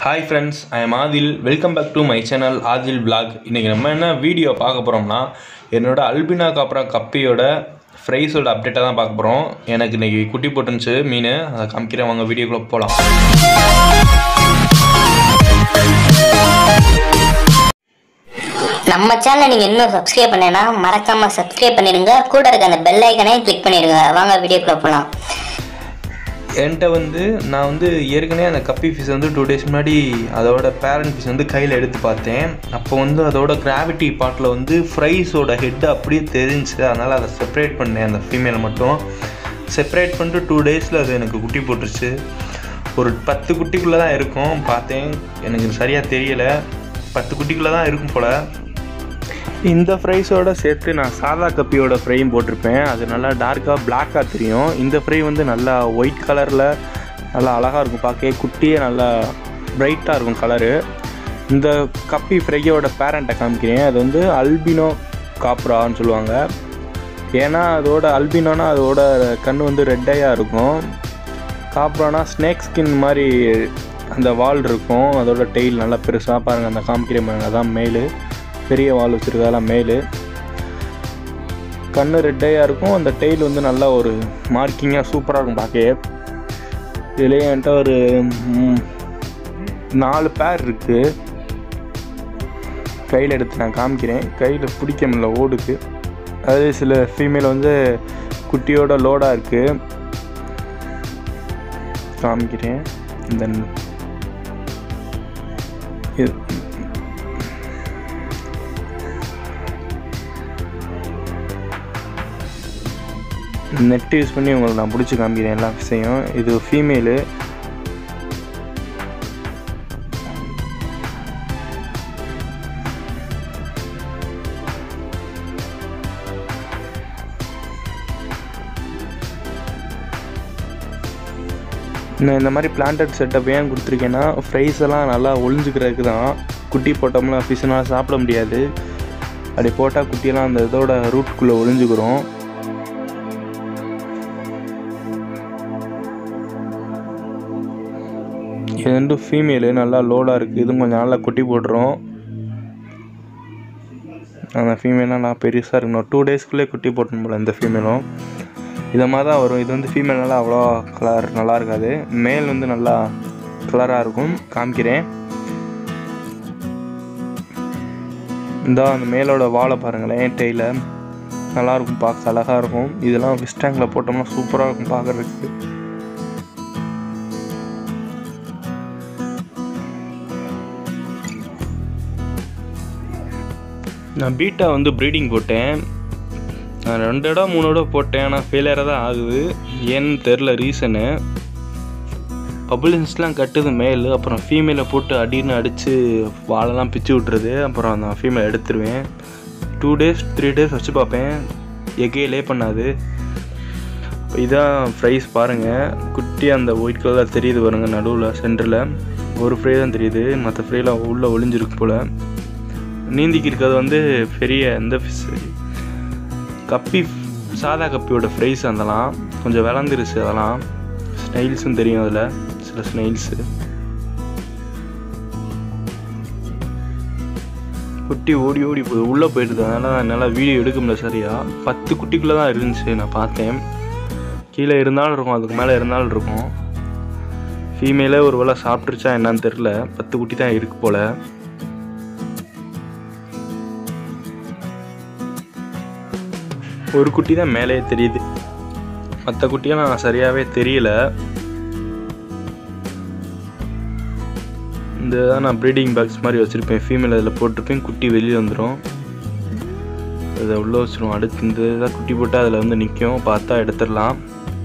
hi friends I am Adil welcome back to my channel Adil vlog இன்றைக்கி நம்ம என்ன video பார்க்க போகிறோம்னா என்னோட அல்பினா காப்ரா கப்பியோட ஃப்ரைஸோட அப்டேட்டை தான் பார்க்க போகிறோம் எனக்கு இன்றைக்கி குட்டி போட்டுருந்துச்சு மீன் அதை காமிக்கிறேன் வாங்க வீடியோக்குள்ளே போகலாம் நம்ம சேனலை நீங்க இன்னும் சப்ஸ்கிரைப் பண்ணேன்னா மறக்காம சப்ஸ்கிரைப் பண்ணிடுங்க கூட இருக்க அந்த பெல் ஐக்கனையும் கிளிக் பண்ணிடுங்க வாங்க வீடியோக்குள்ள போலாம் என்கிட்ட வந்து நான் வந்து ஏற்கனவே அந்த கப்பி ஃபிஷ் வந்து டூ டேஸ் முன்னாடி அதோட பேரண்ட் ஃபிஷ் வந்து கையில் எடுத்து பார்த்தேன் அப்போ வந்து அதோட கிராவிட்டி பார்ட்டில் வந்து ஃப்ரைஸோட ஹெட் அப்படியே தெரிஞ்சுச்சு அதனால் அதை செப்பரேட் பண்ணேன் அந்த ஃபீமேலை மட்டும் செப்பரேட் பண்ணிட்டு டூ டேஸில் அது எனக்கு குட்டி போட்டுருச்சு ஒரு பத்து குட்டிக்குள்ளே தான் இருக்கும் பார்த்தேன் எனக்கு சரியாக தெரியலை பத்து குட்டிக்குள்ளே தான் இருக்கும் போல் இந்த ஃப்ரைஸோட சேர்த்து நான் சாதா கப்பியோட ஃப்ரையும் போட்டிருப்பேன் அது நல்லா டார்க்காக பிளாக்காக தெரியும் இந்த ஃப்ரை வந்து நல்லா ஒயிட் கலரில் நல்லா அழகாக இருக்கும் பார்க்க குட்டியே நல்லா பிரைட்டாக இருக்கும் கலரு இந்த கப்பி ஃப்ரையோட பேரண்ட்டை காமிக்கிறேன் அது வந்து அல்பினோ காப்ரான்னு சொல்லுவாங்க ஏன்னா அதோட அல்பினோனா அதோட கண் வந்து ரெட்டையாக இருக்கும் காப்ரானா ஸ்னேக் ஸ்கின் மாதிரி அந்த வால் இருக்கும் அதோட டெய்ல் நல்லா பெருசாக பாருங்கள் அந்த காமிக்கிற பாருங்க அதான் மேலு பெரிய வால் வச்சுருக்கதெல்லாம் மேலு கண்ணு ரெட்டையாக இருக்கும் அந்த டெய்ல் வந்து நல்லா ஒரு மார்க்கிங்காக சூப்பராக இருக்கும் பார்க்க இதுலேயே என்கிட்ட ஒரு ம், நாலு பேர் இருக்குது கையில் எடுத்து நான் காமிக்கிறேன் கையில் பிடிக்க முடியல ஓடுக்கு அது சில ஃபீமேல் வந்து குட்டியோட லோடாக இருக்குது காமிக்கிறேன் இந்த இது நெட் யூஸ் பண்ணி உங்களுக்கு நான் பிடிச்சி காமிக்கிறேன் எல்லா விஷயம் இது ஃபீமேலு நான் இந்த மாதிரி பிளான்டட் செட்டப் ஏன் கொடுத்துருக்கேன்னா ஃப்ரைஸ் எல்லாம் நல்லா ஒளிஞ்சுக்கிறதுக்கு தான் குட்டி போட்டோம்னா ஃபிஷ்னால் சாப்பிட முடியாது அப்படி போட்டால் குட்டியெல்லாம் அந்த இதோட ரூட்குள்ளே ஒளிஞ்சுக்கிறோம் இது வந்து ஃபீமேலு நல்லா லோடாக இருக்குது இதுவும் கொஞ்சம் நல்லா குட்டி போட்டுரும் அந்த ஃபீமேலாம் நல்லா பெருசாக இருக்கணும் டூ டேஸ்க்குள்ளே குட்டி போட்டணும் போல் இந்த ஃபீமேலும் இதை மாதிரி தான் வரும் இது வந்து ஃபீமேல் நல்லா அவ்வளோ கலர் நல்லா இருக்காது மேல் வந்து நல்லா கலராக இருக்கும் காமிக்கிறேன் இந்த அந்த மேலோட வாழை பாருங்களேன் டெய்லர் நல்லாயிருக்கும் பார்க்க அழகாக இருக்கும் இதெல்லாம் ஃபிஷ் டேங்கில் போட்டோம்னா சூப்பராக இருக்கும் பார்க்குறதுக்கு நான் பீட்டா வந்து ப்ரீடிங் போட்டேன் நான் ரெண்டு இடம் மூணு இடம் போட்டேன் ஆனால் ஃபெயிலியராக தான் ஆகுது ஏன்னு தெரில ரீசனு பபுலின்ஸ்லாம் கட்டுது மேல் அப்புறம் ஃபீமேலை போட்டு அடின்னு அடித்து வாழெல்லாம் பிச்சு விட்ருது அப்புறம் அந்த ஃபீமேல் எடுத்துருவேன் டூ டேஸ் த்ரீ டேஸ் வச்சு பார்ப்பேன் எக்கே லே பண்ணாது இப்போ இதான் ஃப்ரைஸ் பாருங்கள் குட்டி அந்த ஒயிட் கலரில் தெரியுது பாருங்கள் நடுவில் சென்டரில் ஒரு ஃப்ரை தான் தெரியுது மற்ற ஃப்ரைலாம் உள்ளே ஒளிஞ்சிருக்கு போல் நீந்திக்கு இருக்கிறது வந்து பெரிய இந்த ஃபிஷ் கப்பி சாதா கப்பியோட ஃப்ரைஸ் அதெல்லாம் கொஞ்சம் விளந்துருச்சு அதெல்லாம் ஸ்னைல்ஸும் தெரியும் அதில் சில ஸ்னைல்ஸு குட்டி ஓடி ஓடி போகுது உள்ளே போயிடுது அதனால் என்னால் வீடியோ எடுக்க முடியல சரியா பத்து குட்டிக்குள்ளே தான் இருந்துச்சு நான் பார்த்தேன் கீழே இருந்தாலும் இருக்கும் அதுக்கு மேலே இருந்தாலும் இருக்கும் ஃபீமேலே ஒரு வேளை சாப்பிட்ருச்சா என்னன்னு தெரில பத்து குட்டி தான் இருக்கு போல் ஒரு குட்டி தான் மேலே தெரியுது மற்ற குட்டியெல்லாம் சரியாகவே தெரியல இந்த தான் நான் ப்ரீடிங் பாக்ஸ் மாதிரி வச்சுருப்பேன் ஃபீமேல் அதில் போட்டிருப்பேன் குட்டி வெளியே வந்துடும் அதை உள்ளே வச்சிருவோம் அடுத்து இந்த இதாக குட்டி போட்டால் அதில் வந்து நிற்கும் பார்த்தா எடுத்துடலாம்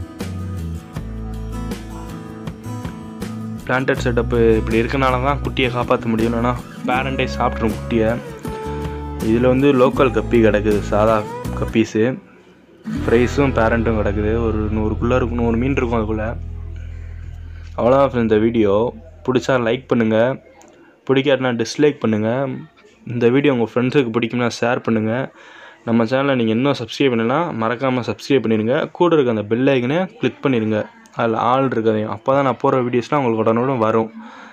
பிளான்டட் செட்டப்பு இப்படி இருக்கனால தான் குட்டியை காப்பாற்ற முடியும் இல்லைன்னா பேரண்டே சாப்பிட்ரும் குட்டியை இதில் வந்து லோக்கல் கப்பி கிடக்குது சாதா கப்பீஸு ப்ரைஸும் பேரண்ட்டும் கிடக்குது ஒரு நூறுக்குள்ளே இருக்கும் நூறு மீன் இருக்கும் அதுக்குள்ளே அவ்வளோதான் friends இந்த வீடியோ பிடிச்சா லைக் பண்ணுங்கள் பிடிக்காட்டினா டிஸ்லைக் பண்ணுங்கள் இந்த வீடியோ உங்கள் ஃப்ரெண்ட்ஸுக்கு பிடிக்கும்னா ஷேர் பண்ணுங்கள் நம்ம சேனலை நீங்கள் இன்னும் சப்ஸ்கிரைப் பண்ணலாம் மறக்காமல் சப்ஸ்கிரைப் பண்ணிடுங்க கூட இருக்க அந்த பெல் ஐக்கனை கிளிக் பண்ணிடுங்க அதில் ஆள் இருக்கதையும் அப்போ தான் நான் போடுற வீடியோஸ்லாம் உங்களுக்கு உடனுடன் வரும்